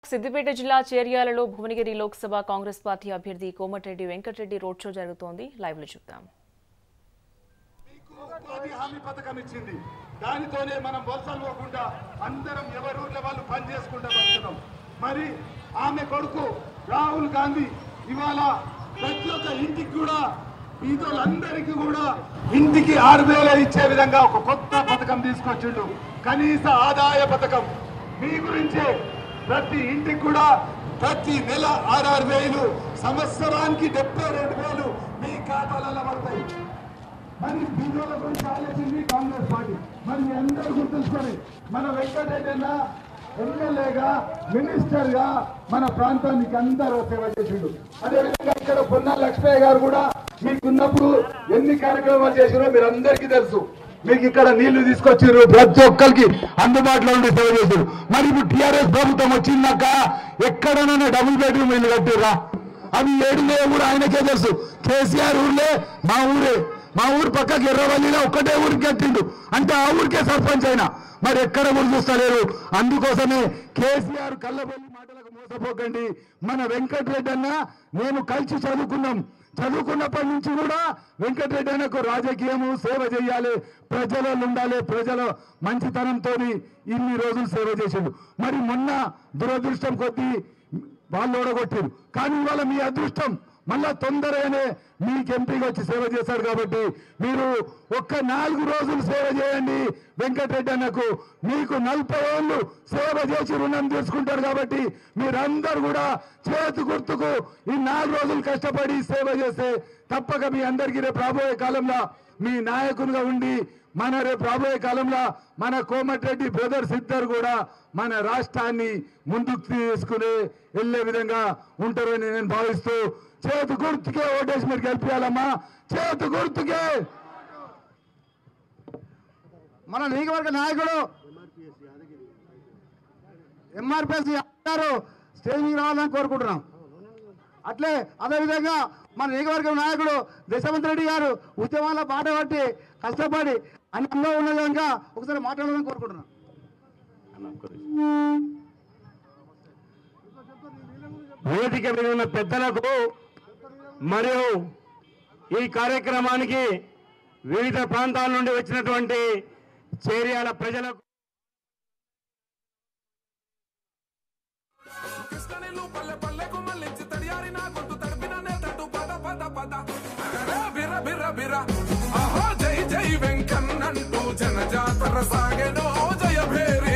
సిద్దిపేట జిల్లా చేర్యాలలో భువనగిరి లోక్సభ కాంగ్రెస్ పార్టీ అభ్యర్థి కోమటిరెడ్డి వెంకటరెడ్డి రోడ్ షో జరుగుతోంది లైవ్ లో చూద్దాం మీకు ఉపాధి హామీ పథకం ఇచ్చింది దానితోనే మనం వలసలు పోకుండా అందరం ఎవరి ఊర్లో వాళ్ళు పని చేసుకుంటూ బతుకుతాం మరి ఆమె కొడుకు రాహుల్ గాంధీ ఇవాళ ప్రతి ఒక్క ఇంటికి కూడా బీదోళ్ళందరికీ కూడా ఇంటికి ఆరు వేల ఇచ్చే విధంగా ఒక కొత్త పథకం తీసుకొచ్చిండు కనీస ఆదాయ పథకం మీ గురించే ప్రతి ఇంటికి కూడా ప్రతి నెల ఆరారు వేలు సంవత్సరానికి డెబ్బై రెండు వేలు మీ ఖాతాలలో పడతాయి మరి బీజేపీ గురించి ఆలోచించి కాంగ్రెస్ పార్టీ మరి మీ అందరూ గుర్తుంచుకొని మన వెంకటరెడ్డి అన్న ఎమ్మెల్యేగా మినిస్టర్ గా మన ప్రాంతానికి అందరూ సేవ చేసిండు అదేవిధంగా ఇక్కడ పొన్నా లక్ష్మయ్య గారు కూడా మీకున్నప్పుడు ఎన్ని కార్యక్రమాలు చేసిరో మీరు అందరికీ తెలుసు మీకు ఇక్కడ నీళ్లు తీసుకొచ్చారు ప్రతి ఒక్కరికి అందుబాటులో ఉండి సేవ చేశారు మరి ఇప్పుడు టిఆర్ఎస్ ప్రభుత్వం వచ్చిందాక ఎక్కడైనా డబుల్ బెడ్రూమ్ ఇల్లు కట్టిర్రా అవి ఏడులే కూడా ఆయనకే తెలుసు కేసీఆర్ ఊర్లే మా ఊరే మా ఊరు పక్కకి ఎర్రవల్లిలో ఒక్కటే ఊరికి కట్టిండు అంటే ఆ ఊరికే సర్పంచ్ అయినా మరి ఎక్కడ కూడా చూస్తలేరు అందుకోసమే కేసీఆర్ కళ్ళబొల్లి మాటలకు మోసపోకండి మన వెంకటరెడ్డి అన్న నేను కలిసి చదువుకున్నాం చదువుకున్నప్పటి నుంచి కూడా వెంకటరెడ్డి అన్నకు రాజకీయము సేవ చేయాలి ప్రజలలో ఉండాలి ప్రజల మంచితనంతో ఇన్ని రోజులు సేవ చేసిండు మరి మొన్న దురదృష్టం కొద్దీ వాళ్ళు ఓడగొట్టారు కానీ ఇవాళ మీ అదృష్టం మళ్ళా తొందరగానే మీకు ఎంపీగా వచ్చి సేవ చేశారు కాబట్టి మీరు ఒక్క నాలుగు రోజులు సేవ చేయండి వెంకటరెడ్డి అన్నకు మీకు నలభై ఏళ్ళు సేవ చేసి రుణం తీసుకుంటారు కాబట్టి మీరందరూ కూడా చేతు గుర్తుకు ఈ నాలుగు రోజులు కష్టపడి సేవ చేస్తే తప్పక మీ అందరికీ రేపు రాబోయే కాలంలో మీ నాయకునిగా ఉండి మన రేపు రాబోయే కాలంలో మన కోమటిరెడ్డి బ్రదర్స్ ఇద్దరు కూడా మన రాష్ట్రాన్ని ముందుకు తీసుకుని వెళ్ళే విధంగా ఉంటారని నేను భావిస్తూ చేతు గుర్తుకే ఓటేసి మీరు గెలిపించాలమ్మా చేతు గుర్తుకే మన నియోజకవర్గ నాయకుడు ఎంఆర్పిఎస్ గారు స్టేజ్ మీద రావాలని కోరుకుంటున్నాం అట్లే అదేవిధంగా మన నియోజకవర్గం నాయకుడు దశవంత్ రెడ్డి గారు ఉద్యమాల బాట పట్టి కష్టపడి అన్నంలో ఉన్న విధంగా ఒకసారి మాట్లాడాలని కోరుకుంటున్నాం వేదిక మీద ఉన్న పెద్దలకు మరియు ఈ కార్యక్రమానికి వివిధ ప్రాంతాల నుండి వచ్చినటువంటి చేరియాల ప్రజలకు కృష్ణనిలు పల్లె పల్లెకు మళ్ళించి తడియారిన గొంతు తడిపిన నేతడు పద పద పద అరే బిర బిర బిర ఆహో జై జై వెంకన్నంటూ జన జాతర సాగెనో జయ భేరి